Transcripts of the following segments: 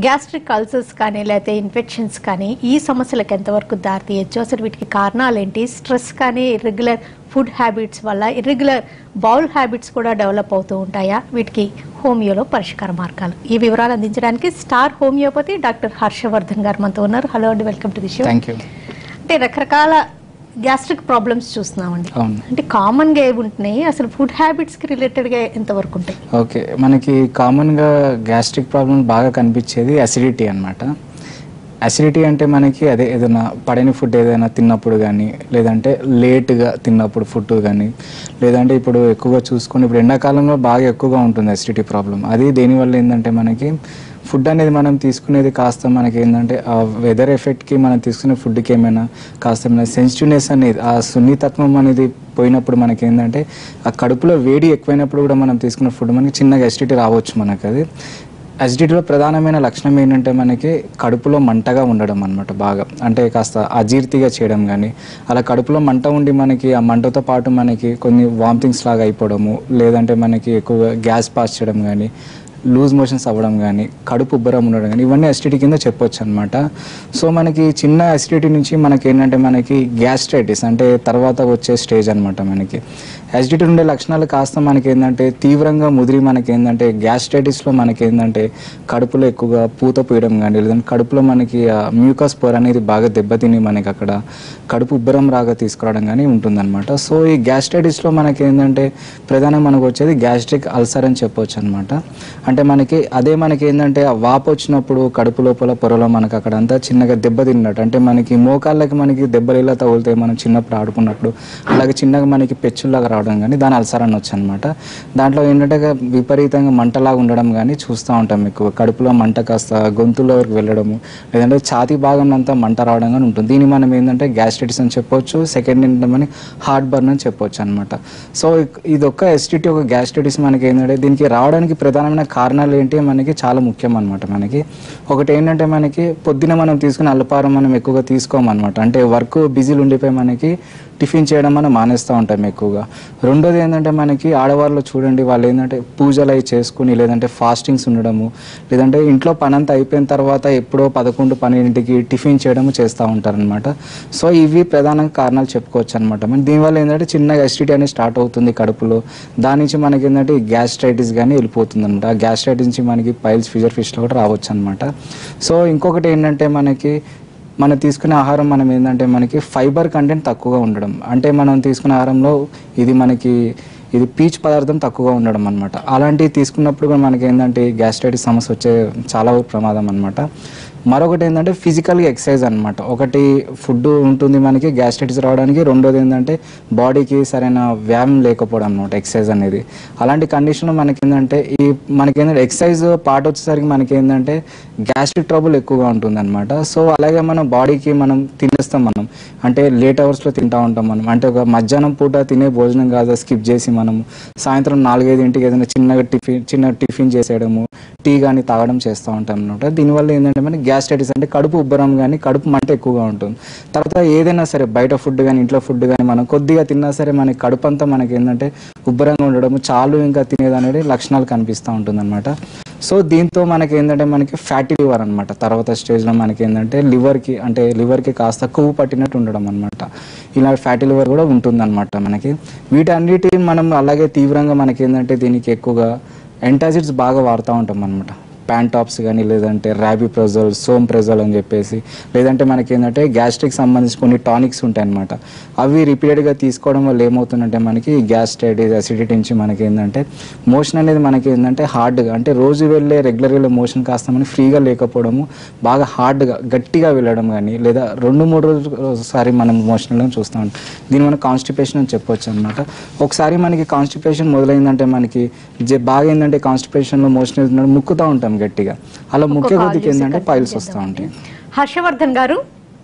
Gastric ulcers కానీ లేకపోతే infections కానీ ఈ సమస్యలకు ఎంతవరకు దారితీయచ్చు అసలు వీటికి కారణాలు ఏంటి స్ట్రెస్ కానీ ఇర్రెగ్యులర్ ఫుడ్ హ్యాబిట్స్ వల్ల ఇర్రెగ్యులర్ బౌల్ హ్యాబిట్స్ కూడా డెవలప్ అవుతూ ఉంటాయా వీటికి హోమియోలో పరిష్కార మార్గాలు ఈ వివరాలు అందించడానికి స్టార్ హోమియోపతి డాక్టర్ హర్షవర్ధన్ గారు మనతో ఉన్నారు హలో అండి welcome to the show thank you అంటే రకరకాల గ్యాస్ట్రిక్ ప్రాబ్లమ్స్ చూస్తున్నామండి అవును అంటే కామన్ గా ఏవి ఉంటున్నాయి అసలు ఫుడ్ హ్యాబిట్స్ కి రిలేటెడ్ గా ఎంతవరకు ఉంటాయి ఓకే మనకి కామన్గా గ్యాస్ట్రిక్ ప్రాబ్లమ్ బాగా కనిపించేది అసిడిటీ అన్నమాట అసిడిటీ అంటే మనకి అదే ఏదైనా పడని ఫుడ్ ఏదైనా తిన్నప్పుడు కానీ లేదంటే లేట్గా తిన్నప్పుడు ఫుడ్ కానీ లేదంటే ఇప్పుడు ఎక్కువగా చూసుకుని ఇప్పుడు ఎండాకాలంలో బాగా ఎక్కువగా ఉంటుంది అసిడిటీ ప్రాబ్లం అది దేనివల్ల ఏంటంటే మనకి ఫుడ్ అనేది మనం తీసుకునేది కాస్త మనకి ఏంటంటే ఆ వెదర్ ఎఫెక్ట్కి మనం తీసుకునే ఫుడ్కి ఏమైనా కాస్త ఏమైనా సెన్సిటివ్నెస్ అనేది ఆ సున్నితత్వం అనేది పోయినప్పుడు మనకి ఏంటంటే ఆ కడుపులో వేడి ఎక్కువైనప్పుడు కూడా మనం తీసుకున్న ఫుడ్ మనకి చిన్నగా ఎసిడిటీ రావచ్చు మనకి అది అసిడిటీలో ప్రధానమైన లక్షణం ఏంటంటే మనకి కడుపులో మంటగా ఉండడం అనమాట బాగా అంటే కాస్త అజీర్తిగా చేయడం కానీ అలా కడుపులో మంట ఉండి మనకి ఆ మంటతో పాటు మనకి కొన్ని వామిటింగ్స్ లాగా అయిపోవడము లేదంటే మనకి ఎక్కువగా గ్యాస్ పాస్ చేయడం కానీ లూజ్ మోషన్స్ అవ్వడం కానీ కడుపు ఉబ్బరం ఉండడం కానీ ఇవన్నీ అసిడిటీ కింద చెప్పొచ్చు అనమాట సో మనకి చిన్న అసిడిటీ నుంచి మనకి ఏంటంటే మనకి గ్యాస్ట్రైటిస్ అంటే తర్వాత వచ్చే స్టేజ్ అనమాట మనకి అసిడిటీ ఉండే లక్షణాలు కాస్త మనకి ఏంటంటే తీవ్రంగా ముదిరి మనకి ఏంటంటే గ్యాస్ట్రైటిస్లో మనకి ఏంటంటే కడుపులో ఎక్కువగా పూత పోయడం కానీ లేదంటే కడుపులో మనకి మ్యూకస్ పొర అనేది బాగా దెబ్బతిని మనకి అక్కడ కడుపు ఉబ్బరం రాగా తీసుకురావడం కానీ ఉంటుందన్నమాట సో ఈ గ్యాస్ట్రైటిస్లో మనకి ఏంటంటే ప్రధానంగా మనకు వచ్చేది గ్యాస్ట్రిక్ అల్సర్ అని చెప్పొచ్చు అనమాట అంటే మనకి అదే మనకి ఏంటంటే ఆ వాపు వచ్చినప్పుడు కడుపు లోపల పొరలో మనకి అక్కడ అంతా చిన్నగా దెబ్బ తిన్నట్టు అంటే మనకి మోకాళ్ళకి మనకి దెబ్బలు ఇలా తగులుతాయి మనం చిన్నప్పుడు ఆడుకున్నప్పుడు అలాగే చిన్నగా మనకి పెచ్చుల్లాగా రావడం కానీ దాని అల్సర్ అనొచ్చు అనమాట దాంట్లో ఏంటంటే విపరీతంగా మంటలాగా ఉండడం కానీ చూస్తూ ఉంటాం ఎక్కువ కడుపులో మంట కాస్త గొంతులో వరకు వెళ్ళడము లేదంటే ఛాతీ భాగం అంతా మంట రావడం కానీ ఉంటుంది దీన్ని మనం ఏంటంటే గ్యాస్ట్రైటిస్ అని చెప్పొచ్చు సెకండ్ ఏంటంటే మనకి హార్ట్ బర్న్ అని చెప్పొచ్చు అనమాట సో ఇది ఒక ఎస్టిటీ ఒక గ్యాస్ట్రైటిస్ మనకి ఏంటంటే దీనికి రావడానికి ప్రధానమైన కారణాలు ఏంటి మనకి చాలా ముఖ్యం అనమాట మనకి ఒకటి ఏంటంటే మనకి పొద్దున మనం తీసుకునే అల్పారం మనం ఎక్కువగా తీసుకోమన్నమాట అంటే వర్క్ బిజీలు ఉండిపోయి మనకి టిఫిన్ చేయడం మనం మానేస్తూ ఉంటాం ఎక్కువగా రెండోది ఏంటంటే మనకి ఆడవాళ్ళు చూడండి వాళ్ళు ఏంటంటే పూజలు అవి చేసుకుని లేదంటే ఫాస్టింగ్స్ ఉండడము లేదంటే ఇంట్లో పని అంతా అయిపోయిన తర్వాత ఎప్పుడో పదకొండు పన్నెండింటికి టిఫిన్ చేయడము చేస్తూ ఉంటారనమాట సో ఇవి ప్రధానంగా కారణాలు చెప్పుకోవచ్చు అనమాట మన దీనివల్ల ఏంటంటే చిన్నగా ఎసిడిటీ అనేది స్టార్ట్ అవుతుంది కడుపులో దాని నుంచి మనకి ఏంటంటే గ్యాస్ట్రైటిస్ కానీ వెళ్ళిపోతుంది అనమాట ఆ గ్యాస్ట్రైటిస్ నుంచి మనకి పైల్స్ ఫిజర్ ఫిష్లో కూడా రావచ్చు అనమాట సో ఇంకొకటి ఏంటంటే మనకి మనం తీసుకునే ఆహారం మనం ఏంటంటే మనకి ఫైబర్ కంటెంట్ తక్కువగా ఉండడం అంటే మనం తీసుకునే ఆహారంలో ఇది మనకి ఇది పీచ్ పదార్థం తక్కువగా ఉండడం అనమాట అలాంటివి తీసుకున్నప్పుడు కూడా మనకి ఏంటంటే గ్యాస్ట్రైటిస్ సమస్య వచ్చే చాలా వరకు ప్రమాదం అనమాట మరొకటి ఏంటంటే ఫిజికల్గా ఎక్సర్సైజ్ అనమాట ఒకటి ఫుడ్ ఉంటుంది మనకి గ్యాస్ట్రైటిస్ రావడానికి రెండోది ఏంటంటే బాడీకి సరైన వ్యాయామం లేకపోవడం అనమాట ఎక్సర్సైజ్ అనేది అలాంటి కండిషన్లో మనకి ఏంటంటే ఈ మనకి ఏంటంటే ఎక్సర్సైజ్ పార్ట్ వచ్చేసరికి మనకి ఏంటంటే గ్యాస్ట్రిక్ ట్రబుల్ ఎక్కువగా ఉంటుంది అనమాట సో అలాగే మనం బాడీకి మనం తినేస్తాం మనం అంటే లేట్ అవర్స్లో తింటా ఉంటాం మనం అంటే ఒక మధ్యాహ్నం పూట తినే భోజనం కాదు స్కిప్ చేసి మనం సాయంత్రం నాలుగైదింటికి ఏదైనా చిన్నగా టిఫిన్ చిన్న టిఫిన్ చేసేయడము టీ కానీ తాగడం చేస్తూ ఉంటాం అనమాట దీనివల్ల ఏంటంటే మనకి గ్యాస్ట్రైటిస్ అంటే కడుపు ఉబ్బరం కానీ కడుపు మంట ఎక్కువగా ఉంటుంది తర్వాత ఏదైనా సరే బయట ఫుడ్ కానీ ఇంట్లో ఫుడ్ కానీ మనం కొద్దిగా తిన్నా సరే మనకి కడుపు అంతా మనకి ఏంటంటే ఉబ్బరంగా ఉండడం చాలు ఇంకా తినేది అనేది లక్షణాలు కనిపిస్తూ ఉంటుంది సో దీంతో మనకి ఏంటంటే మనకి ఫ్యాటీ లివర్ అనమాట తర్వాత స్టేజ్లో మనకి ఏంటంటే లివర్కి అంటే లివర్కి కాస్త కొవ్వు పట్టినట్టు ఉండడం అనమాట ఇలా ఫ్యాటీ లివర్ కూడా ఉంటుందన్నమాట మనకి వీటన్నిటి మనం అలాగే తీవ్రంగా మనకి ఏంటంటే దీనికి ఎక్కువగా ఎంటాసిడ్స్ బాగా వాడుతూ ఉంటాం అనమాట ప్యాంటాప్స్ కానీ లేదంటే ర్యాబీ ప్రెజల్ సోమ్ ప్రెజల్ అని చెప్పేసి లేదంటే మనకి ఏంటంటే గ్యాస్ట్రిక్ సంబంధించి కొన్ని టానిక్స్ ఉంటాయి అనమాట అవి రిపీటెడ్గా తీసుకోవడం వల్ల ఏమవుతుందంటే మనకి గ్యాస్ట్రైటిస్ అసిడిటీ నుంచి మనకి ఏంటంటే మోషన్ అనేది మనకి ఏంటంటే హార్డ్గా అంటే రోజు వెళ్ళే రెగ్యులర్ వెళ్ళే మోషన్ కాస్త మనకి ఫ్రీగా లేకపోవడము బాగా హార్డ్గా గట్టిగా వెళ్ళడం కానీ లేదా రెండు మూడు రోజులు ఒకసారి మనం మోషన్ వెళ్ళడం చూస్తూ ఉంటాం దీన్ని మనం కాన్స్టిపేషన్ అని చెప్పొచ్చు అనమాట ఒకసారి మనకి కాన్స్టిపేషన్ మొదలైందంటే మనకి జ- బాగా ఏంటంటే కాన్స్టిపేషన్లో మోషన్ వెళ్తున్నాడు ముక్కుతూ ఉంటాం గట్టిగా అలా ముఖ్య కాల్ కొద్దికి చేసి ఏంటంటే కన్ఫర్మ్ పైల్స్ వస్తూ చేద్దామండి. ఉంటాయి హర్షవర్ధన్ గారు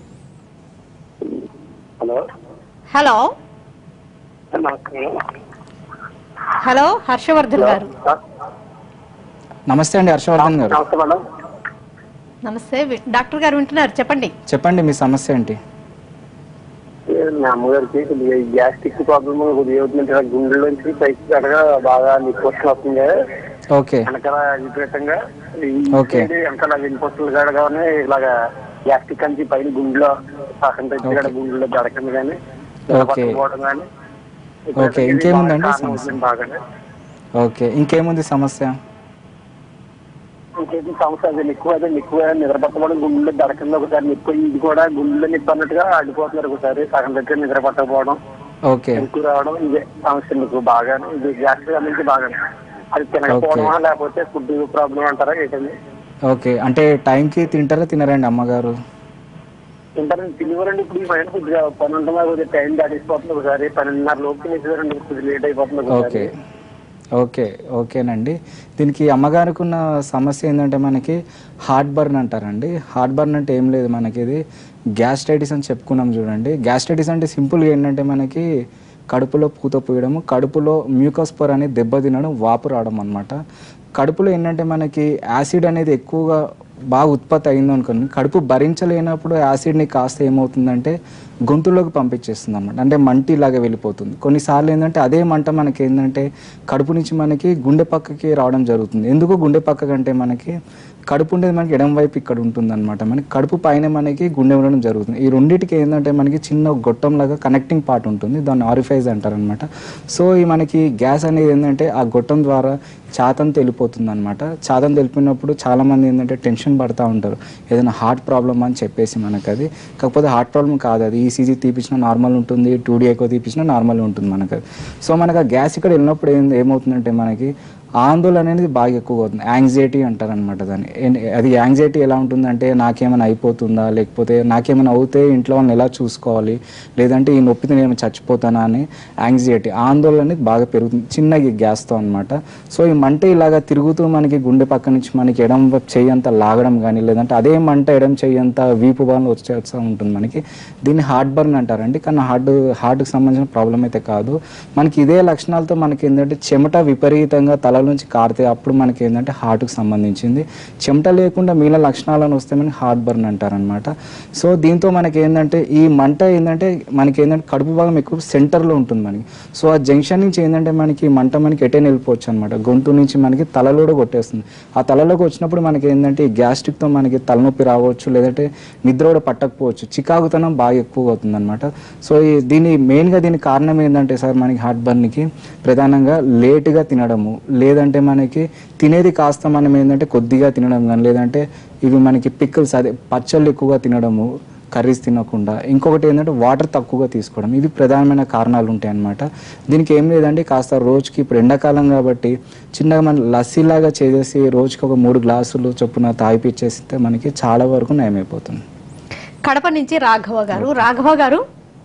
హలో హలో నమస్కారం హలో హర్షవర్ధన్ గారు నమస్తే అండి హర్షవర్ధన్ గారు నమస్తే మేడం నమస్తే వి- డాక్టర్ గారు వింటున్నారు చెప్పండి చెప్పండి మీ సమస్య ఏంటి మా అమ్మగారికి కొద్దిగా గ్యాస్ట్రిక్ ప్రాబ్లమ్ కొద్దిగా అవుతుందంటే గుండెలోంచి పైకి కడగా బాగా నిప్పు వస్తుంది ఓకే వెనకాల విపరీతంగా ఈ Okay. సైడ్ వెనకాల వెనుకొస్తులు కాడ కానీ ఇలాగా గ్యాస్ట్రిక్ అంచి పైన గుండెలో సగం తెచ్చి కాడ గుండెలో దడకంది కానీ Okay. పోవడం కానీ Okay. ఇంకేముందండి సమస్య? బాగానే ఓకే ఇంకేముంది సమస్య ఇంకేంటి సమస్య అదే ఎక్కువ అదే ఎక్కువ నిద్రపట్టడం గుండెలో దడకంది ఒకసారి ఎక్కువ ఇది కూడా గుండెలో నిప్పు అన్నట్టుగా అడ్డుపోతున్నారు ఒకసారి సగం దగ్గర నిద్ర పట్టకపోవడం ఓకే ఎక్కువ రావడం ఇదే సమస్య మీకు బాగానే ఇది గ్యాస్ట్రిక్ సంబంధించి బాగానే అది తినకపోవడమా లేకపోతే ఫుడ్ ప్రాబ్లం అంటారా ఏంటండి ఓకే అంటే టైంకి తింటారా తినరండి అమ్మగారు తింటారండి తినేవారండి ఇప్పుడు ఈ మైండ్ కొద్దిగా పని ఉంటుందా కొద్దిగా టైం దాటిపోతుంది ఒకసారి పన్నెండున్నర లోపు తినేసేవారండి కొద్దిగా లేట్ అయిపోతుంది ఓకే ఒకసారి ఓకే ఓకేనండి దీనికి అమ్మగారికి ఉన్న సమస్య ఏంటంటే మనకి హార్ట్ బర్న్ అంటారండి హార్ట్ బర్న్ అంటే ఏం లేదు మనకి ఇది గ్యాస్ట్రైటిస్ అని చెప్పుకున్నాం చూడండి గ్యాస్ట్రైటిస్ అంటే సింపుల్గా ఏంటంటే మనకి కడుపులో పూత పూయడము కడుపులో మ్యూకస్పర్ అనేది దెబ్బ తినడం వాపు రావడం అనమాట కడుపులో ఏంటంటే మనకి యాసిడ్ అనేది ఎక్కువగా బాగా ఉత్పత్తి అయింది అనుకోండి కడుపు భరించలేనప్పుడు యాసిడ్ని కాస్త ఏమవుతుందంటే గొంతులోకి పంపించేస్తుంది అనమాట అంటే మంటి లాగా వెళ్ళిపోతుంది కొన్నిసార్లు ఏంటంటే అదే మంట మనకి ఏంటంటే కడుపు నుంచి మనకి గుండె పక్కకి రావడం జరుగుతుంది ఎందుకు గుండె పక్కకి అంటే మనకి కడుపు ఉండేది మనకి ఎడం వైపు ఇక్కడ ఉంటుంది అనమాట మనకి కడుపు పైన మనకి గుండె ఉండడం జరుగుతుంది ఈ రెండింటికి ఏంటంటే మనకి చిన్న గొట్టం లాగా కనెక్టింగ్ పార్ట్ ఉంటుంది దాన్ని ఆరిఫైజ్ అంటారనమాట సో ఈ మనకి గ్యాస్ అనేది ఏంటంటే ఆ గొట్టం ద్వారా చాతం తెలిపోతుంది అనమాట చాతం తెలిపినప్పుడు చాలామంది ఏంటంటే టెన్షన్ పడుతూ ఉంటారు ఏదైనా హార్ట్ ప్రాబ్లమ్ అని చెప్పేసి మనకు అది కాకపోతే హార్ట్ ప్రాబ్లం కాదు అది ఈసీజీ తీపించినా నార్మల్ ఉంటుంది టూ డీ ఎక్కువ తీపించినా నార్మల్ ఉంటుంది మనకు అది సో మనకు ఆ గ్యాస్ ఇక్కడ వెళ్ళినప్పుడు ఏం ఏమవుతుందంటే మనకి ఆందోళన అనేది బాగా ఎక్కువ అవుతుంది యాంగ్జైటీ అంటారు అనమాట దాన్ని ఎన్- అది యాంగ్జైటీ ఎలా ఉంటుందంటే నాకేమైనా అయిపోతుందా లేకపోతే నాకేమైనా అవుతే ఇంట్లో వాళ్ళని ఎలా చూసుకోవాలి లేదంటే ఈ నొప్పితో నేను చచ్చిపోతానా అని యాంగ్జైటీ ఆందోళన అనేది బాగా పెరుగుతుంది చిన్న ఈ గ్యాస్తో అనమాట సో ఈ మంట ఇలాగా తిరుగుతూ మనకి గుండె పక్క నుంచి మనకి ఎడం వైపు చెయ్యి అంతా లాగడం కానీ లేదంటే అదే మంట ఎడం చెయ్యి అంతా వీపు బాగా వచ్చేస్తూ ఉంటుంది మనకి దీన్ని హార్ట్ బర్న్ అంటారండి కానీ హార్ట్ హార్ట్కి సంబంధించిన ప్రాబ్లం అయితే కాదు మనకి ఇదే లక్షణాలతో మనకి ఏంటంటే చెమట విపరీతంగా తల నుంచి కారితే అప్పుడు మనకి ఏంటంటే హార్ట్కి సంబంధించింది చెమట లేకుండా మిగిలిన లక్షణాలను వస్తే మనకి హార్ట్ బర్న్ అంటారనమాట సో దీంతో మనకి ఏంటంటే ఈ మంట ఏంటంటే మనకి ఏంటంటే కడుపు భాగం ఎక్కువ సెంటర్లో ఉంటుంది మనకి సో ఆ జంక్షన్ నుంచి ఏంటంటే మనకి ఈ మంట మనకి ఎటైనా వెళ్ళిపోవచ్చు అనమాట గొంతు నుంచి మనకి తలలో కూడా కొట్టేస్తుంది ఆ తలలోకి వచ్చినప్పుడు మనకి ఏంటంటే ఈ గ్యాస్ట్రిక్తో మనకి తలనొప్పి రావచ్చు లేదంటే నిద్ర కూడా పట్టకపోవచ్చు చికాకుతనం బాగా ఎక్కువ అవుతుంది అనమాట సో ఈ దీని మెయిన్గా దీని కారణం ఏంటంటే సార్ మనకి హార్ట్ బర్న్కి ప్రధానంగా లేటుగా తినడము లేదంటే మనకి తినేది కాస్త మనం ఏంటంటే కొద్దిగా తినడం కానీ లేదంటే ఇవి మనకి పిక్కల్స్ అదే పచ్చళ్ళు ఎక్కువగా తినడము కర్రీస్ తినకుండా ఇంకొకటి ఏంటంటే వాటర్ తక్కువగా తీసుకోవడం ఇవి ప్రధానమైన కారణాలు ఉంటాయి అన్నమాట దీనికి ఏం లేదండి కాస్త రోజుకి ఇప్పుడు ఎండాకాలం కాబట్టి చిన్నగా మన లస్సీలాగా చేసేసి రోజుకి ఒక మూడు గ్లాసులు చొప్పున తాగిపిచ్చేస్తే మనకి చాలా వరకు నయమైపోతుంది కడప నుంచి రాఘవ గారు రాఘవ గారు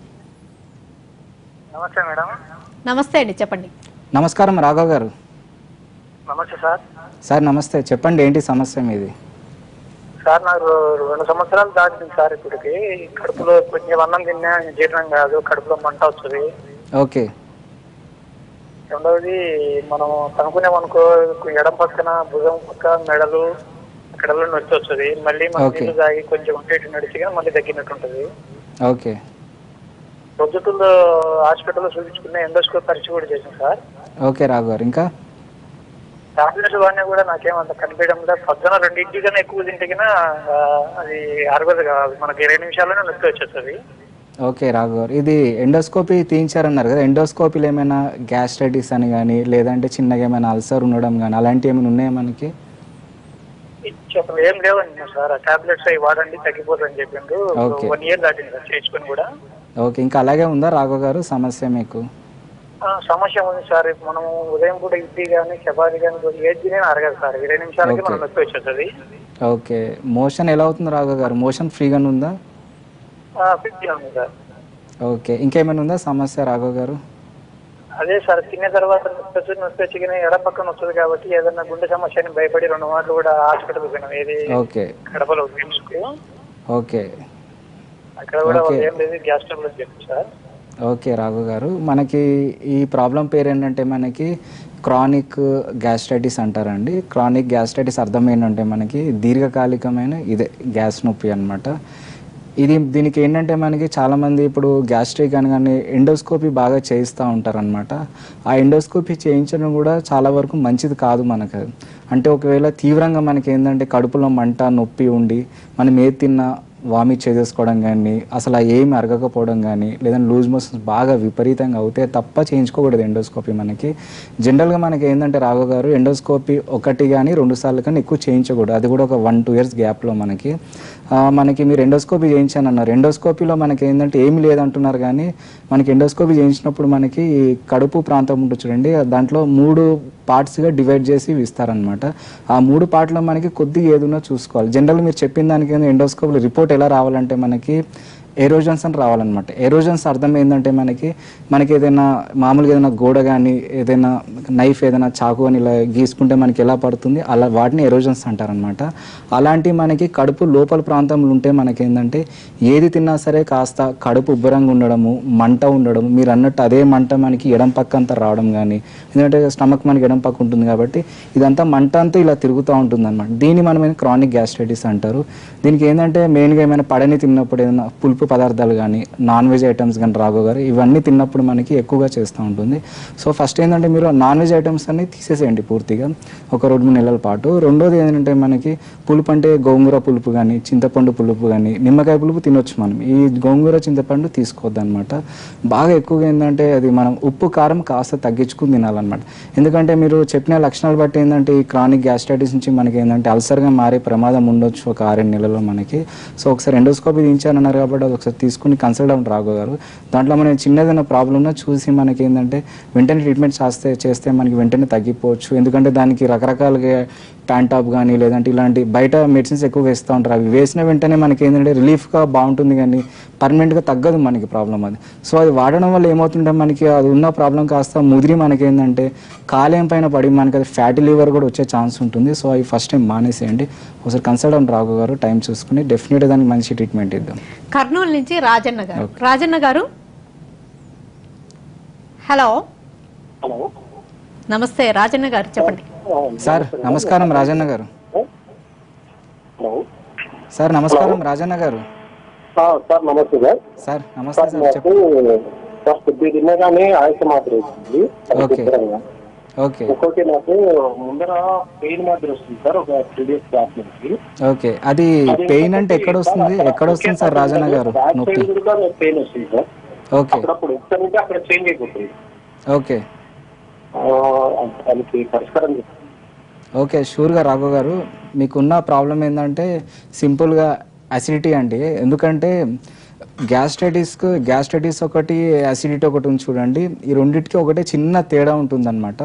నమస్తే మేడం నమస్తే అండి చెప్పండి నమస్కారం రాఘవ్ గారు నమస్తే సార్ సార్ నమస్తే చెప్పండి ఏంటి సమస్య మీది సార్ నాకు రెండు సంవత్సరాలు దాటింది సార్ ఇప్పటికి కడుపులో కొంచెం అన్నం తిన్నా జీర్ణం కాదు కడుపులో మంట వస్తుంది ఓకే రెండవది మనం కనుక్కునేమనుకో ఎడం పక్కన భుజం పక్క మెడలు మెడలో నొచ్చి వస్తుంది మళ్ళీ మనం Okay. నీళ్లు తాగి కొంచెం అటు ఇటు నడిచిగా మళ్ళీ తగ్గినట్టు ఉంటుంది ఓకే పొద్దుటూరులో హాస్పిటల్లో చూపించుకున్న ఎండోస్కోప్ పరీక్ష కూడా చేశాం సార్ ఓకే రాఘవ్ గారు ఇంకా టాబ్లెట్స్ వాడినా కూడా నాకేమంత కనిపించడం లేదు పొద్దున రెండింటి కన్నా ఎక్కువ తింటే కన్నా ఆ, అది అరవదు కాదు మనకి ఇరవై నిమిషాల్లోనే నొప్పి వచ్చేస్తుంది ఓకే రాఘవ్ గారు ఇది ఎండోస్కోపీ తీయించారన్నారు కదా ఎండోస్కోపీలో ఏమైనా గ్యాస్ట్రైటిస్ అని కానీ లేదంటే చిన్నగా ఏమైనా అల్సర్ ఉండడం కానీ అలాంటివి ఏమైనా ఉన్నాయా మనకి చెప్పండి ఏం లేవండి సార్ ఆ టాబ్లెట్స్ అవి వాడండి తగ్గిపోతుందని చెప్పిండు Okay. వన్ ఇయర్ దాటింది సార్ చేయించుకొని కూడా ఓకే ఇంకా అలాగే ఉందా రాఘవ్ గారు సమస్య మీకు ఆ, సమస్య ఉంది సార్ ఇప్పుడు మనం ఉదయం పూట ఇడ్లీ కానీ చపాతి కానీ ఏది తినే అరగదు సార్ ఇరవై నిమిషాలకి Okay. మనం నొప్పి వచ్చేస్తుంది ఓకే మోషన్ ఎలా అవుతుంది రాఘవ్ గారు మోషన్ ఫ్రీగానే ఉందా ఫిఫ్టీ ఉంది సార్ ఓకే ఇంకేమైనా ఉందా సమస్య రాఘవ్ గారు అదే సార్ తిన్న తర్వాత నొప్పి వచ్చి నొప్పి వచ్చి కానీ ఎడ పక్కన వస్తుంది కాబట్టి ఏదైనా గుండె సమస్య అని భయపడి రెండు మాటలు కూడా హాస్పిటల్ పోయినాం ఏది ఓకే కడపలో నిమ్స్కు ఓకే అక్కడ కూడా Okay. వాళ్ళు ఏం లేదు గ్యాస్ ట్రబుల్ అని చెప్పి సార్ ఓకే రాఘవ్ గారు మనకి ఈ ప్రాబ్లం పేరు ఏంటంటే మనకి క్రానిక్ గ్యాస్ట్రైటిస్ అంటారండి క్రానిక్ గ్యాస్ట్రైటిస్ అర్థం ఏంటంటే మనకి దీర్ఘకాలికమైన ఇదే గ్యాస్ నొప్పి అన్నమాట ఇది దీనికి ఏంటంటే మనకి చాలామంది ఇప్పుడు గ్యాస్ట్రిక్ అని కానీ ఎండోస్కోపీ బాగా చేయిస్తూ ఉంటారనమాట ఆ ఎండోస్కోపీ చేయించడం కూడా చాలా వరకు మంచిది కాదు మనకు అంటే ఒకవేళ తీవ్రంగా మనకి ఏంటంటే కడుపులో మంట నొప్పి ఉండి మనం ఏది తిన్నా వామిట్ చేసేసుకోవడం కానీ అసలు ఆ ఏమి అరగకపోవడం కానీ లేదంటే లూజ్ మోషన్స్ బాగా విపరీతంగా అవుతే తప్ప చేయించుకోకూడదు ఎండోస్కోపీ మనకి జనరల్గా మనకి ఏంటంటే రాఘవ్ గారు ఎండోస్కోపీ ఒకటి కానీ రెండు సార్లు కానీ ఎక్కువ చేయించకూడదు అది కూడా ఒక వన్ టూ ఇయర్స్ గ్యాప్లో మనకి ఆ, మనకి మీరు ఎండోస్కోపీ చేయించాను అన్నారు ఎండోస్కోపీలో మనకి ఏంటంటే ఏమి లేదంటున్నారు కానీ మనకి ఎండోస్కోపీ చేయించినప్పుడు మనకి ఈ కడుపు ప్రాంతం ఉంటుంది చూడండి దాంట్లో మూడు పార్ట్స్గా డివైడ్ చేసి ఇస్తారనమాట ఆ మూడు పార్ట్లో మనకి కొద్దిగా ఏదున్నా చూసుకోవాలి జనరల్ మీరు చెప్పిన దానికి ఎండోస్కోపీ రిపోర్ట్ ఎలా రావాలంటే మనకి ఎరోజన్స్ అని రావాలన్నమాట ఎరోజన్స్ అర్థం ఏంటంటే మనకి మనకి ఏదైనా మామూలుగా ఏదైనా గోడ కానీ ఏదైనా నైఫ్ ఏదైనా చాకు అని ఇలా గీసుకుంటే మనకి ఎలా పడుతుంది అలా వాటిని ఎరోజన్స్ అంటారనమాట అలాంటి మనకి కడుపు లోపల ప్రాంతంలో ఉంటే మనకి ఏంటంటే ఏది తిన్నా సరే కాస్త కడుపు ఉబ్బరంగా ఉండడము మంట ఉండడం మీరు అన్నట్టు అదే మంట మనకి ఎడం పక్క అంతా రావడం కానీ ఎందుకంటే స్టమక్ మనకి ఎడం పక్క ఉంటుంది కాబట్టి ఇదంతా మంట అంతా ఇలా తిరుగుతూ ఉంటుంది అనమాట దీన్ని మనం క్రానిక్ గ్యాస్ట్రైటిస్ అంటారు దీనికి ఏంటంటే మెయిన్గా ఏమైనా పడని తిన్నప్పుడు ఏదైనా పులుపు పదార్థాలు కానీ నాన్ వెజ్ ఐటమ్స్ కానీ రాఘు గారు ఇవన్నీ తిన్నప్పుడు మనకి ఎక్కువగా చేస్తూ ఉంటుంది సో ఫస్ట్ ఏంటంటే మీరు నాన్ వెజ్ ఐటమ్స్ అన్ని తీసేసేయండి పూర్తిగా ఒక రెండు మూడు నెలల పాటు రెండోది ఏంటంటే మనకి పులుపు అంటే గోంగూర పులుపు కానీ చింతపండు పులుపు కానీ నిమ్మకాయ పులుపు తినొచ్చు మనం ఈ గోంగూర చింతపండు తీసుకోవద్దు అనమాట బాగా ఎక్కువగా ఏంటంటే అది మనం ఉప్పు కారం కాస్త తగ్గించుకుని తినాలన్నమాట ఎందుకంటే మీరు చెప్పిన లక్షణాలు బట్టి ఏంటంటే ఈ క్రానిక్ గ్యాస్ట్రైటిస్ నుంచి మనకి ఏంటంటే అల్సర్గా మారే ప్రమాదం ఉండొచ్చు ఒక ఆరేడు నెలల్లో మనకి సో ఒకసారి ఎండోస్కోపీ దించారన్నారు కాబట్టి అది ఒకసారి తీసుకుని కన్సల్ట్ అవ్వండి రాఘవ్ గారు దాంట్లో మనం చిన్నదైనా ప్రాబ్లం ఉన్నా చూసి మనకి ఏంటంటే వెంటనే ట్రీట్మెంట్ చేస్తే చేస్తే మనకి వెంటనే తగ్గిపోవచ్చు ఎందుకంటే దానికి రకరకాలుగా ప్యాంటాప్ కానీ లేదంటే ఇలాంటి బయట మెడిసిన్స్ ఎక్కువ వేస్తూ ఉంటారు అవి వేసిన వెంటనే మనకి ఏంటంటే రిలీఫ్గా బాగుంటుంది కానీ పర్మనెంట్గా తగ్గదు మనకి ప్రాబ్లం అది సో అది వాడడం వల్ల ఏమవుతుంటే మనకి అది ఉన్న ప్రాబ్లం కాస్త ముదిరి మనకి ఏంటంటే కాలేయం పైన పడి మనకి అది ఫ్యాటీ లివర్ కూడా వచ్చే ఛాన్స్ ఉంటుంది సో అవి ఫస్ట్ టైం మానేసేయండి ఒకసారి కన్సల్ట్ అవ్వండి రాఘవ్ గారు టైం చూసుకుని డెఫినెట్గా దానికి మంచి ట్రీట్మెంట్ ఇద్దాం కర్నూలు నుంచి రాజన్న గారు రాజన్న గారు హలో హలో నమస్తే రాజన్న గారు చెప్పండి సార్ నమస్కారం రాజన్న గారు హలో సార్ నమస్కారం రాజన్న గారు ఆ, సార్ నమస్తే సార్ సార్ నమస్తే సార్ సార్ చెప్పండి నాకు సార్ కొద్ది తిన్నగానే ఆయుష మాత్రం వచ్చింది ఓకే. శుభ్రంగా. ఓకే ఇంకోటి నాకు ముందర పెయిన్ మాత్రం వస్తుంది సార్ ఒక త్రీ డేస్ బ్యాక్ నుంచి ఓకే అది పెయిన్ అంటే ఎక్కడ వస్తుంది ఎక్కడ వస్తుంది సార్ రాజన్న గారు బ్యాక్ నొప్పి సైడ్ కూడా పెయిన్ వస్తుంది సార్ ఓకే అప్పుడప్పుడు ఎక్కడ ఉంటే అక్కడ చేంజ్ అయిపోతుంది ఓకే ఆ, దానికి పరిష్కారం చెప్పండి. ఓకే షూర్గా రాఘవ్ గారు మీకున్న ప్రాబ్లం ఏంటంటే సింపుల్గా అసిడిటీ అండి ఎందుకంటే గ్యాస్ట్రైటిస్కు గ్యాస్ట్రైటిస్ ఒకటి అసిడిటీ ఒకటి ఉంది చూడండి ఈ రెండింటికి ఒకటే చిన్న తేడా ఉంటుందన్నమాట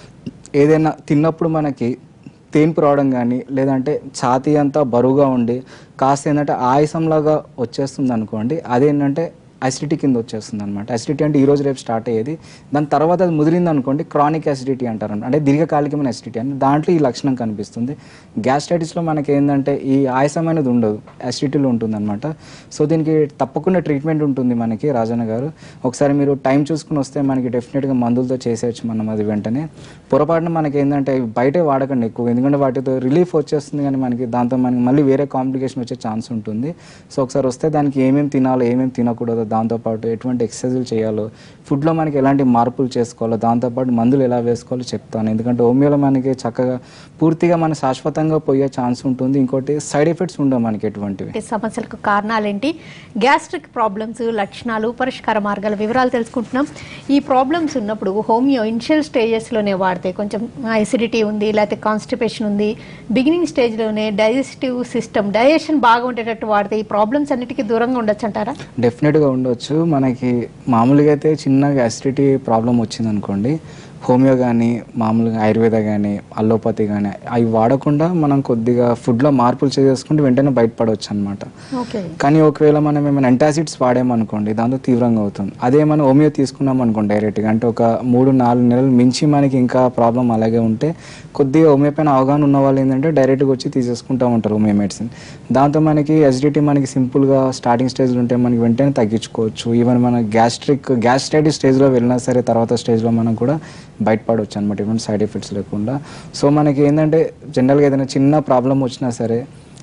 ఏదైనా తిన్నప్పుడు మనకి తేన్పు రావడం కానీ లేదంటే ఛాతీ అంతా బరువుగా ఉండి కాస్త ఏంటంటే ఆయాసంలాగా వచ్చేస్తుంది అనుకోండి అదేంటంటే అసిడిటీ కింద వచ్చేస్తుంది అనమాట అసిడిటీ అంటే ఈ రోజు రేపు స్టార్ట్ అయ్యేది దాని తర్వాత అది ముదిరింది అనుకోండి క్రానిక్ అసిడిటీ అంటారు అంటే దీర్ఘకాలికమైన అసిడిటీ అని దాంట్లో ఈ లక్షణం కనిపిస్తుంది గ్యాస్ట్రైటిస్లో మనకి ఏంటంటే ఈ ఆయాసం అనేది ఉండదు అసిడిటీలో ఉంటుంది అనమాట సో దీనికి తప్పకుండా ట్రీట్మెంట్ ఉంటుంది మనకి రాజన్న గారు ఒకసారి మీరు టైం చూసుకుని వస్తే మనకి డెఫినెట్గా మందులతో చేసేయచ్చు మనం అది వెంటనే పొరపాటున మనకి ఏంటంటే ఇవి బయటే వాడకండి ఎక్కువ ఎందుకంటే వాటితో రిలీఫ్ వచ్చేస్తుంది కానీ మనకి దాంతో మనకి మళ్ళీ వేరే కాంప్లికేషన్ వచ్చే ఛాన్స్ ఉంటుంది సో ఒకసారి వస్తే దానికి ఏమేమి తినాలో ఏమేమి తినకూడదో దాంతోపాటు ఎటువంటి ఎక్సర్సైజులు చేయాలో ఫుడ్లో మనకి ఎలాంటి మార్పులు చేసుకోవాలో దాంతోపాటు మందులు ఎలా వేసుకోవాలో చెప్తాను ఎందుకంటే హోమియోలో మనకి చక్కగా పూర్తిగా మన శాశ్వతంగా పోయే ఛాన్స్ ఉంటుంది ఇంకోటి సైడ్ ఎఫెక్ట్స్ ఉండవు మనకి ఎటువంటివి ఈ సమస్యలకు కారణాలేంటి గ్యాస్ట్రిక్ ప్రాబ్లమ్స్ లక్షణాలు పరిష్కార మార్గాల వివరాలు తెలుసుకుంటున్నాం ఈ ప్రాబ్లమ్స్ ఉన్నప్పుడు హోమియో ఇనిషియల్ స్టేజెస్లోనే వాడితే కొంచెం ఎసిడిటీ ఉంది లేకపోతే కాన్స్టిపేషన్ ఉంది బిగినింగ్ స్టేజ్లోనే డైజెస్టివ్ సిస్టమ్ డైజెషన్ బాగా ఉండేటట్టు వాడితే ఈ ప్రాబ్లమ్స్ అన్నిటికీ దూరంగా ఉండొచ్చు అంటారా డెఫినెట్గా ఉండొచ్చు మనకి మామూలుగా అయితే చిన్నగా అసిడిటీ ప్రాబ్లం వచ్చింది అనుకోండి హోమియో కానీ మామూలుగా ఆయుర్వేద కానీ అల్లోపతి కానీ అవి వాడకుండా మనం కొద్దిగా ఫుడ్లో మార్పులు చేసుకుంటే వెంటనే బయటపడవచ్చు అనమాట ఓకే కానీ ఒకవేళ మనం ఏమైనా ఎంటాసిడ్స్ వాడామనుకోండి దాంతో తీవ్రంగా అవుతుంది అదే మనం హోమియో తీసుకున్నాం అనుకోండి డైరెక్ట్గా అంటే ఒక మూడు నాలుగు నెలలు మించి మనకి ఇంకా ప్రాబ్లం అలాగే ఉంటే కొద్దిగా హోమియో పైన అవగాహన ఉన్న వాళ్ళు ఏంటంటే డైరెక్ట్గా వచ్చి తీసేసుకుంటూ ఉంటారు హోమియో మెడిసిన్ దాంతో మనకి ఎసిడిటీ మనకి సింపుల్గా స్టార్టింగ్ స్టేజ్లో ఉంటే మనకి వెంటనే తగ్గించుకోవచ్చు ఈవెన్ మన గ్యాస్ట్రిక్ గ్యాస్ట్రైటిస్ స్టేజ్లో వెళ్ళినా సరే తర్వాత స్టేజ్లో మనం కూడా బయటపడవచ్చు అనమాట ఎటువంటి సైడ్ ఎఫెక్ట్స్ లేకుండా సో మనకి ఏంటంటే జనరల్గా ఏదైనా చిన్న ప్రాబ్లం వచ్చినా సరే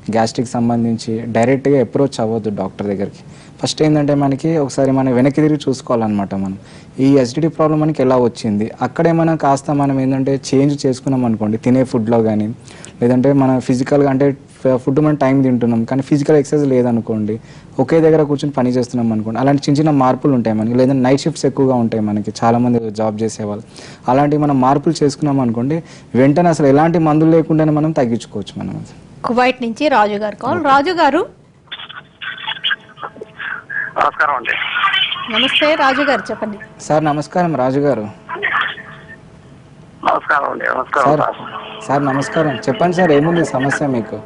గ్యాస్ట్రిక్ సంబంధించి డైరెక్ట్గా అప్రోచ్ అవ్వద్దు డాక్టర్ దగ్గరికి ఫస్ట్ ఏంటంటే మనకి ఒకసారి మనం వెనక్కి తిరిగి చూసుకోవాలన్నమాట మనం ఈ ఎసిడిటీ ప్రాబ్లం మనకి ఎలా వచ్చింది అక్కడే మనం కాస్త మనం ఏంటంటే చేంజ్ చేసుకున్నాం అనుకోండి తినే ఫుడ్లో కానీ లేదంటే మన ఫిజికల్గా అంటే ఫుడ్ మనం టైం తింటున్నాం కానీ ఫిజికల్ ఎక్సర్సైజ్ లేదనుకోండి ఒకే దగ్గర కూర్చొని పని చేస్తున్నాం అనుకోండి అలాంటి చిన్న చిన్న మార్పులు ఉంటాయి మనకి లేదంటే నైట్ షిఫ్ట్స్ ఎక్కువగా ఉంటాయి మనకి చాలామంది జాబ్ చేసేవాళ్ళు అలాంటివి మనం మార్పులు చేసుకున్నాం అనుకోండి వెంటనే అసలు ఎలాంటి మందులు లేకుండానే మనం తగ్గించుకోవచ్చు మనం అది కువైట్ నుంచి రాజు గారు కాల్ రాజు గారు నమస్కారం అండి నమస్తే రాజు గారు చెప్పండి సార్ నమస్కారం రాజు గారు నమస్కారం అండి నమస్కారం సార్ సార్ సార్ నమస్కారం చెప్పండి సార్ ఏముంది సమస్య మీకు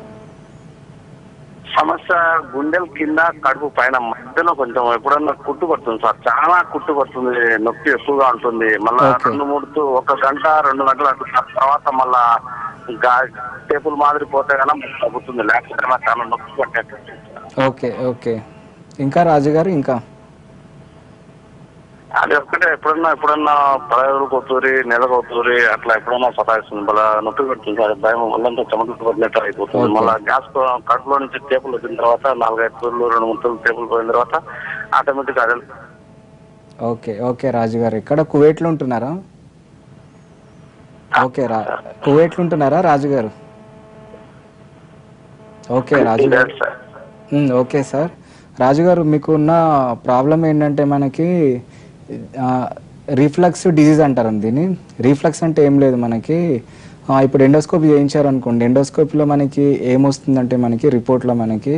సమస్య గుండెల కింద కడుపు పైన మధ్యలో కొంచెం ఎప్పుడన్నా కుట్టు పడుతుంది సార్ చాలా కుట్టు పడుతుంది నొప్పి ఎక్కువగా ఉంటుంది మళ్ళా Okay. రెండు మూడు తు- ఒక గంట రెండు గంటలు అటు తర్వాత మళ్ళా గా- టేపుల్ మాదిరి పోతే కనుక తగ్గుతుంది లేకపోతే నాకు చాలా నొప్పి పట్టేది ఓకే ఓకే ఇంకా రాజు గారు ఇంకా అది ఒక్కటే ఎప్పుడన్నా ఎప్పుడన్నా పదహారు కొత్తూరి నెల కొత్తూరి అట్లా ఎప్పుడన్నా సతాయిస్తుంది మళ్ళీ నొప్పి పెడుతుంది సార్ భయం వల్లంతా చెమటలు పడినట్టు అయిపోతుంది Okay. మళ్ళీ గ్యాస్ కడుపులో నుంచి టేపులు వచ్చిన తర్వాత నాలుగైదు తూర్లు రెండు మూడు తూర్లు టేపులు పోయిన తర్వాత ఆటోమేటిక్ అదే ఓకే ఓకే రాజు గారు ఇక్కడ కువైట్లో ఉంటున్నారా ఓకే రా కువైట్లో ఉంటున్నారా రాజు గారు ఓకే రాజు గారు sir um, okay sir Raju గారు మీకు ఉన్న ప్రాబ్లం ఏంటంటే మనకి రీఫ్లక్స్ డిజీజ్ అంటారు దీన్ని రీఫ్లక్స్ అంటే ఏం లేదు మనకి ఆ, ఇప్పుడు ఎండోస్కోపీ చేయించారు అనుకోండి ఎండోస్కోపీలో మనకి ఏమొస్తుందంటే మనకి రిపోర్ట్లో మనకి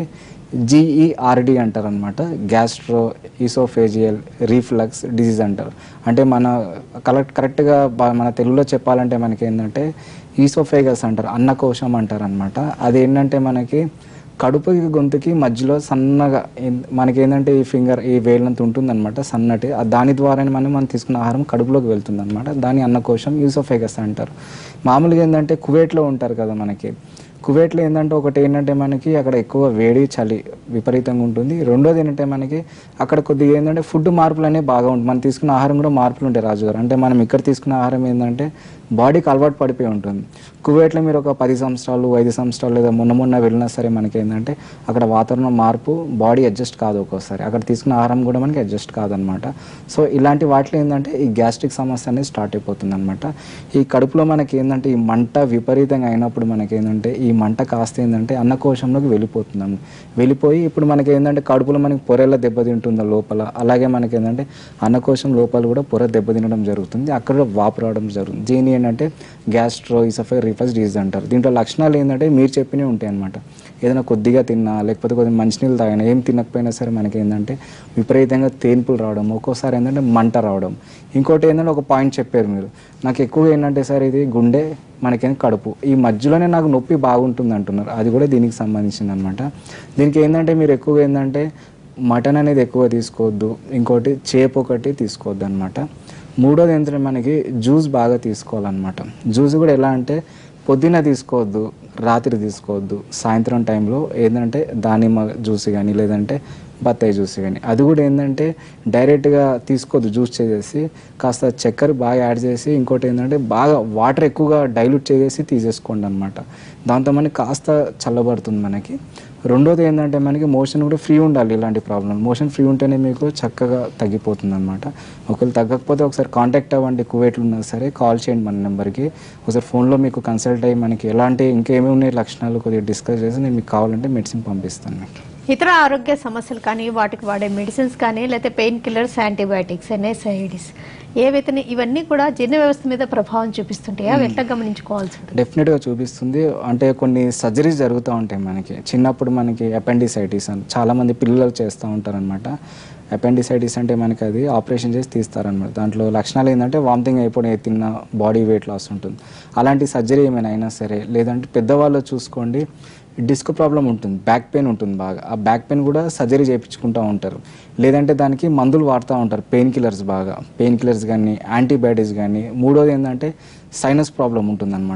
జీఈఆర్డి అంటారు అనమాట గ్యాస్ట్రో ఈసోఫేజియల్ రీఫ్లక్స్ డిజీజ్ అంటారు అంటే మన కరెక్ట్ కరెక్ట్గా బా- మన తెలుగులో చెప్పాలంటే మనకి ఏంటంటే ఈసోఫేగస్ అంటారు అన్నకోశం అంటారు అనమాట అది ఏంటంటే మనకి కడుపుకి గొంతుకి మధ్యలో సన్నగా ఏం- మనకి ఏంటంటే ఈ ఫింగర్ ఈ వేలంత ఉంటుందన్నమాట సన్నటి ఆ దాని ద్వారానే మనం మనం తీసుకున్న ఆహారం కడుపులోకి వెళ్తుంది అనమాట దాని అన్నకోశం యూసోఫేగస్ అంటారు మామూలుగా ఏంటంటే కువేట్లో ఉంటారు కదా మనకి కువేట్లో ఏంటంటే ఒకటి ఏంటంటే మనకి అక్కడ ఎక్కువ వేడి చలి విపరీతంగా ఉంటుంది రెండోది ఏంటంటే మనకి అక్కడ కొద్దిగా ఏంటంటే ఫుడ్ మార్పులు అనేవి బాగా ఉంటుంది మనం తీసుకున్న ఆహారం కూడా మార్పులు ఉంటాయి రాజుగారు అంటే మనం ఇక్కడ తీసుకున్న ఆహారం ఏంటంటే బాడీకి అలవాటు పడిపోయి ఉంటుంది కువేట్లో మీరు ఒక పది సంవత్సరాలు ఐదు సంవత్సరాలు లేదా మొన్న మొన్న వెళ్ళినా సరే మనకి ఏంటంటే అక్కడ వాతావరణం మార్పు బాడీ అడ్జస్ట్ కాదు ఒక్కోసారి అక్కడ తీసుకున్న ఆహారం కూడా మనకి అడ్జస్ట్ కాదనమాట సో ఇలాంటి వాటిలో ఏంటంటే ఈ గ్యాస్ట్రిక్ సమస్య అనేది స్టార్ట్ అయిపోతుంది అనమాట ఈ కడుపులో మనకి ఏంటంటే ఈ మంట విపరీతంగా అయినప్పుడు మనకి ఏంటంటే ఈ మంట కాస్త ఏంటంటే అన్నకోశంలోకి వెళ్ళిపోతుంది అన్న వెళ్ళిపోయి ఇప్పుడు మనకి ఏంటంటే కడుపులో మనకి పొరెల దెబ్బతింటుందో లోపల అలాగే మనకి ఏంటంటే అన్నకోశం లోపల కూడా పొర దెబ్బతినడం జరుగుతుంది అక్కడ కూడా వాపు రావడం జరుగుతుంది దీని ఏంటంటే గ్యాస్ట్రో ఇసఫై రిఫ్లక్స్ డిజీజ్ అంటారు దీంట్లో లక్షణాలు ఏంటంటే మీరు చెప్పినవి ఉంటాయి అనమాట ఏదైనా కొద్దిగా తిన్నా లేకపోతే కొద్దిగా మంచినీళ్ళు తాగినా ఏం తినకపోయినా సరే మనకి ఏంటంటే విపరీతంగా తేన్పులు రావడం ఒక్కోసారి ఏంటంటే మంట రావడం ఇంకోటి ఏంటంటే ఒక పాయింట్ చెప్పారు మీరు నాకు ఎక్కువగా ఏంటంటే సార్ ఇది గుండె మనకేం కడుపు ఈ మధ్యలోనే నాకు నొప్పి బాగుంటుంది అంటున్నారు అది కూడా దీనికి సంబంధించింది అనమాట దీనికి ఏంటంటే మీరు ఎక్కువగా ఏంటంటే మటన్ అనేది ఎక్కువ తీసుకోవద్దు ఇంకోటి చేపు ఒకటి తీసుకోవద్దు అనమాట మూడోది ఏంటంటే మనకి జ్యూస్ బాగా తీసుకోవాలన్నమాట జ్యూస్ కూడా ఎలా అంటే పొద్దున్న తీసుకోవద్దు రాత్రి తీసుకోవద్దు సాయంత్రం టైంలో ఏంటంటే దానిమ్మ జ్యూస్ కానీ లేదంటే బత్తాయి జ్యూస్ కానీ అది కూడా ఏంటంటే డైరెక్ట్గా తీసుకోవద్దు జ్యూస్ చేసేసి కాస్త చక్కెర బాగా యాడ్ చేసి ఇంకోటి ఏంటంటే బాగా వాటర్ ఎక్కువగా డైల్యూట్ చేసేసి తీసేసుకోండి అనమాట దాంతో మనకి కాస్త చల్లబడుతుంది మనకి రెండోది ఏంటంటే మనకి మోషన్ కూడా ఫ్రీ ఉండాలి ఇలాంటి ప్రాబ్లం మోషన్ ఫ్రీ ఉంటేనే మీకు చక్కగా తగ్గిపోతుంది అనమాట ఒకవేళ తగ్గకపోతే ఒకసారి కాంటాక్ట్ అవ్వండి కువైట్లు ఉన్నా సరే కాల్ చేయండి మన నెంబర్కి ఒకసారి ఫోన్లో మీకు కన్సల్ట్ అయ్యి మనకి ఎలాంటి ఇంకేమేమి ఉన్నాయి లక్షణాలు కొద్దిగా డిస్కస్ చేసి నేను మీకు కావాలంటే మెడిసిన్ పంపిస్తాను మీకు ఇతర ఆరోగ్య సమస్యలు కానీ వాటికి వాడే మెడిసిన్స్ కానీ లేకపోతే పెయిన్ కిల్లర్స్ యాంటీబయాటిక్స్ ఎన్ఎస్ఐడిస్ ఏవైతే ఇవన్నీ కూడా జీర్ణ వ్యవస్థ మీద ప్రభావం చూపిస్తుంటాయా అవి ఎట్లా గమనించుకోవాల్సి ఉంటుంది డెఫినెట్గా చూపిస్తుంది అంటే కొన్ని సర్జరీస్ జరుగుతూ ఉంటాయి మనకి చిన్నప్పుడు మనకి అపెండిసైటిస్ అని చాలామంది పిల్లలు చేస్తూ ఉంటారనమాట అపెండిసైటిస్ అంటే మనకి అది ఆపరేషన్ చేసి తీస్తారనమాట దాంట్లో లక్షణాలు ఏంటంటే వామిటింగ్ అయిపోయి ఏది తిన్న బాడీ వెయిట్ లాస్ ఉంటుంది అలాంటి సర్జరీ ఏమైనా అయినా సరే లేదంటే పెద్దవాళ్ళు చూసుకోండి డిస్క్ ప్రాబ్లం ఉంటుంది బ్యాక్ పెయిన్ ఉంటుంది బాగా ఆ బ్యాక్ పెయిన్ కూడా సర్జరీ చేయించుకుంటూ ఉంటారు లేదంటే దానికి మందులు వాడుతూ ఉంటారు పెయిన్ కిల్లర్స్ బాగా పెయిన్ కిల్లర్స్ కానీ యాంటీబయాటిక్స్ కానీ మూడోది ఏంటంటే సైనస్ ప్రాబ్లం ఉంటుందన్నమాట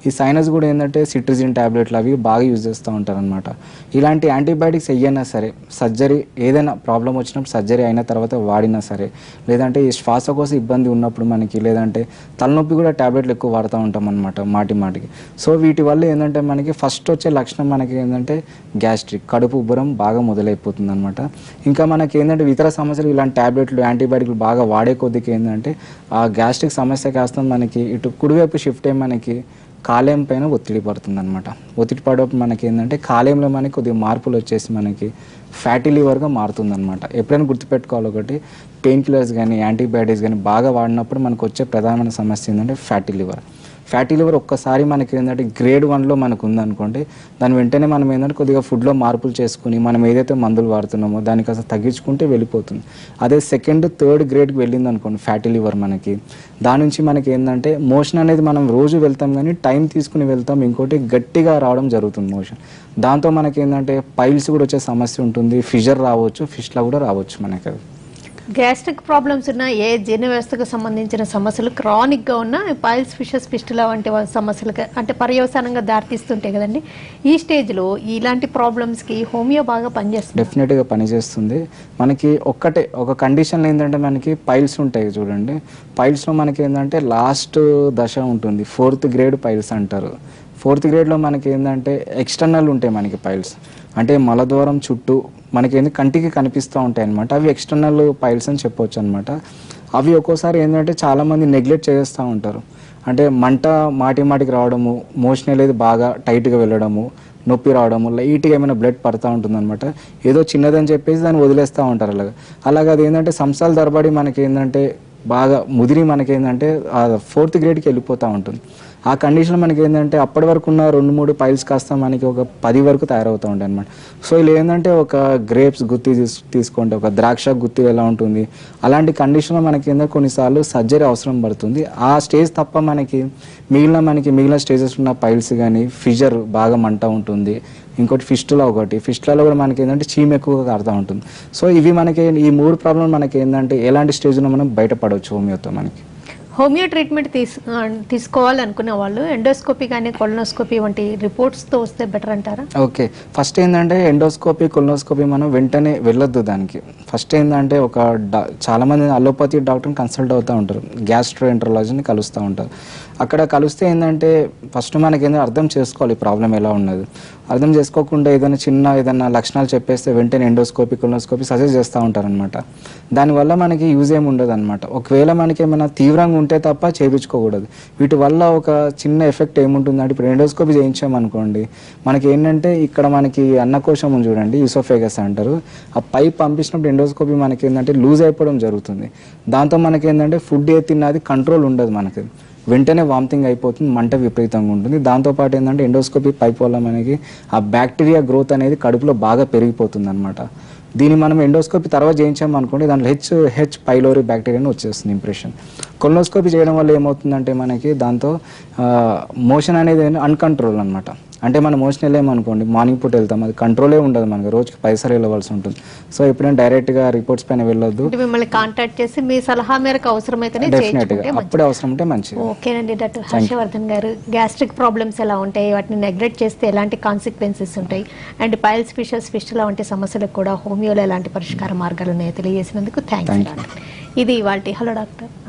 ఈ సైనస్ కూడా ఏంటంటే సిట్రిజిన్ ట్యాబ్లెట్లు అవి బాగా యూజ్ చేస్తూ ఉంటారు అనమాట ఇలాంటి యాంటీబయాటిక్స్ వెయ్యన్నా సరే సర్జరీ ఏదైనా ప్రాబ్లం వచ్చినప్పుడు సర్జరీ అయిన తర్వాత వాడినా సరే లేదంటే ఈ శ్వాసకోశ ఇబ్బంది ఉన్నప్పుడు మనకి లేదంటే తలనొప్పి కూడా ట్యాబ్లెట్లు ఎక్కువ వాడుతూ ఉంటాం అనమాట మాటి మాటికి సో వీటి వల్ల ఏంటంటే మనకి ఫస్ట్ వచ్చే లక్షణం మనకి ఏంటంటే గ్యాస్ట్రిక్ కడుపు ఉబ్బరం బాగా మొదలైపోతుంది అనమాట ఇంకా మనకి ఏంటంటే ఇతర సమస్యలు ఇలాంటి ట్యాబ్లెట్లు యాంటీబయాటిక్లు బాగా వాడే కొద్దికి ఏంటంటే ఆ గ్యాస్ట్రిక్ సమస్య కాస్త మనకి ఇటు కుడివైపు షిఫ్ట్ అయ్యి మనకి కాలేయం పైన ఒత్తిడి పడుతుంది అనమాట ఒత్తిడి పడేటప్పుడు మనకి ఏంటంటే కాలేయంలో మనకి కొద్దిగా మార్పులు వచ్చేసి మనకి ఫ్యాటీ లివర్గా మారుతుంది అనమాట ఎప్పుడైనా గుర్తుపెట్టుకోవాలి ఒకటి పెయిన్ కిల్లర్స్ కానీ యాంటీబయాటిక్స్ కానీ బాగా వాడినప్పుడు మనకు వచ్చే ప్రధానమైన సమస్య ఏంటంటే ఫ్యాటీ లివర్ ఫ్యాటీ లివర్ ఒక్కసారి మనకి ఏంటంటే గ్రేడ్ వన్లో మనకు ఉందనుకోండి దాని వెంటనే మనం ఏంటంటే కొద్దిగా ఫుడ్లో మార్పులు చేసుకుని మనం ఏదైతే మందులు వాడుతున్నామో దానికి అసలు తగ్గించుకుంటే వెళ్ళిపోతుంది అదే సెకండ్ థర్డ్ గ్రేడ్కి వెళ్ళింది అనుకోండి ఫ్యాటీ లివర్ మనకి దాని నుంచి మనకి ఏంటంటే మోషన్ అనేది మనం రోజు వెళ్తాం కానీ టైం తీసుకుని వెళ్తాం ఇంకోటి గట్టిగా రావడం జరుగుతుంది మోషన్ దాంతో మనకి ఏంటంటే పైల్స్ కూడా వచ్చే సమస్య ఉంటుంది ఫిజర్ రావచ్చు ఫిష్లా కూడా రావచ్చు మనకి అది గ్యాస్ట్రిక్ ప్రాబ్లమ్స్ ఉన్న ఏ జీర్ణ వ్యవస్థకు సంబంధించిన సమస్యలు క్రానిక్ గా ఉన్న పైల్స్ ఫిషస్ పిస్టులా వంటి వా- సమస్యలకు అంటే పర్యవసానంగా దారితీస్తుంటాయి కదండి ఈ స్టేజ్ లో ఇలాంటి ప్రాబ్లమ్స్ కి హోమియో బాగా పనిచేస్తుంది డెఫినెట్గా పనిచేస్తుంది మనకి ఒక్కటే ఒక కండిషన్లో ఏంటంటే మనకి పైల్స్ ఉంటాయి చూడండి పైల్స్లో మనకి ఏంటంటే లాస్ట్ దశ ఉంటుంది ఫోర్త్ గ్రేడ్ పైల్స్ అంటారు ఫోర్త్ గ్రేడ్లో మనకి ఏంటంటే ఎక్స్టర్నల్ ఉంటాయి మనకి పైల్స్ అంటే మలద్వారం చుట్టూ మనకి ఏంది కంటికి కనిపిస్తూ ఉంటాయి అనమాట అవి ఎక్స్టర్నల్ పైల్స్ అని చెప్పొచ్చు అనమాట అవి ఒక్కోసారి ఏంటంటే చాలామంది నెగ్లెక్ట్ చేస్తూ ఉంటారు అంటే మంట మాటి మాటికి రావడము మోషన్ అనేది బాగా టైట్గా వెళ్ళడము నొప్పి రావడము లైట్గా ఏమైనా బ్లడ్ పడతా ఉంటుంది అనమాట ఏదో చిన్నదని చెప్పేసి దాన్ని వదిలేస్తూ ఉంటారు అలాగా అలాగే అది ఏంటంటే సంవత్సరాల తరబడి మనకి ఏంటంటే బాగా ముదిరి మనకి ఏంటంటే ఆ ఫోర్త్ గ్రేడ్కి వెళ్ళిపోతూ ఉంటుంది ఆ కండిషన్ మనకి ఏంటంటే అప్పటి వరకు ఉన్న రెండు మూడు పైల్స్ కాస్త మనకి ఒక పది వరకు తయారవుతూ ఉంటాయి అనమాట సో ఇలా ఏంటంటే ఒక గ్రేప్స్ గుత్తి తీస్ తీసుకోండి ఒక ద్రాక్ష గుత్తి ఎలా ఉంటుంది అలాంటి కండిషన్లో మనకి ఏంటంటే కొన్నిసార్లు సర్జరీ అవసరం పడుతుంది ఆ స్టేజ్ తప్ప మనకి మిగిలిన మనకి మిగిలిన స్టేజెస్ ఉన్న పైల్స్ కానీ ఫిజర్ బాగా మంట ఉంటుంది ఇంకోటి ఫిస్టులా ఒకటి ఫిస్టులలో కూడా మనకి ఏంటంటే చీమ్ ఎక్కువగా కారుతూ ఉంటుంది సో ఇవి మనకి ఈ మూడు ప్రాబ్లం మనకి ఏంటంటే ఎలాంటి స్టేజ్లో మనం బయటపడవచ్చు హోమియోతో మనకి హోమియో ట్రీట్మెంట్ తీసు ఆ, తీసుకోవాలనుకునే వాళ్ళు ఎండోస్కోపీ కానీ కొలనోస్కోపీ వంటి రిపోర్ట్స్తో వస్తే బెటర్ అంటారా ఓకే ఫస్ట్ ఏంటంటే ఎండోస్కోపీ కొలనోస్కోపీ మనం వెంటనే వెళ్ళొద్దు దానికి ఫస్ట్ ఏంటంటే ఒక డా- చాలా మంది అలోపతి డాక్టర్ని కన్సల్ట్ అవుతూ ఉంటారు గ్యాస్ట్రో ఎంట్రాలజీని కలుస్తూ ఉంటారు అక్కడ కలిస్తే ఏంటంటే ఫస్ట్ మనకి ఏంటంటే అర్థం చేసుకోవాలి ప్రాబ్లం ఎలా ఉన్నది అర్థం చేసుకోకుండా ఏదైనా చిన్న ఏదైనా లక్షణాలు చెప్పేస్తే వెంటనే ఎండోస్కోపీ కొలనోస్కోపీ సజెస్ట్ చేస్తూ ఉంటారనమాట దానివల్ల మనకి యూజ్ ఏమి ఉండదు అనమాట ఒకవేళ మనకి ఏమైనా తీవ్రంగా ఉంటే తప్ప చేయించుకోకూడదు వీటి వల్ల ఒక చిన్న ఎఫెక్ట్ ఏముంటుందంటే ఇప్పుడు ఎండోస్కోపీ చేయించామనుకోండి మనకి ఏంటంటే ఇక్కడ మనకి అన్నకోశం ఉంది చూడండి యూసోఫేగస్ అంటారు ఆ పైప్ పంపించినప్పుడు ఎండోస్కోపీ మనకి ఏంటంటే లూజ్ అయిపోవడం జరుగుతుంది దాంతో మనకి ఏంటంటే ఫుడ్ ఏ తిన్నది కంట్రోల్ ఉండదు మనకి వెంటనే వామిటింగ్ అయిపోతుంది మంట విపరీతంగా ఉంటుంది దాంతోపాటు ఏంటంటే ఎండోస్కోపీ పైప్ వల్ల మనకి ఆ బ్యాక్టీరియా గ్రోత్ అనేది కడుపులో బాగా పెరిగిపోతుంది అనమాట దీన్ని మనం ఎండోస్కోపీ తర్వాత చేయించాం అనుకోండి దాంట్లో హెచ్ హెచ్ పైలోరి బ్యాక్టీరియాని వచ్చేస్తుంది ఇంప్రెషన్ కొలనోస్కోపీ చేయడం వల్ల ఏమవుతుందంటే మనకి దాంతో మోషన్ అనేది అన్కంట్రోల్ అనమాట అంటే మనం మోషన్ వెళ్ళామనుకోండి మార్నింగ్ పూట వెళ్తాం అది కంట్రోలే ఉండదు మనకి రోజుకి పైసలు వెళ్ళవలసి ఉంటుంది సో ఎప్పుడైనా డైరెక్ట్గా రిపోర్ట్స్ పైన వెళ్ళొద్దు అంటే మిమ్మల్ని కాంటాక్ట్ చేసి మీ సలహా మేరకు అవసరమైతేనే డెఫినెట్గా చేయించుకుంటే మంచిది అప్పుడే అవసరం ఉంటే మంచిది ఓకేనండి డాక్టర్ హర్షవర్ధన్ గారు గ్యాస్ట్రిక్ ప్రాబ్లమ్స్ ఎలా ఉంటాయి వాటిని నెగ్లెక్ట్ చేస్తే ఎలాంటి కాన్సిక్వెన్సెస్ ఉంటాయి అండ్ పైల్స్ ఫిషర్స్ ఫిస్టులా వంటి సమస్యలకు కూడా హోమియోలో ఎలాంటి పరిష్కార మార్గాలు ఉన్నాయో తెలియజేసినందుకు థ్యాంక్స్ Thank you. డాక్టర్ ఇది ఇవాళ హలో డాక్టర్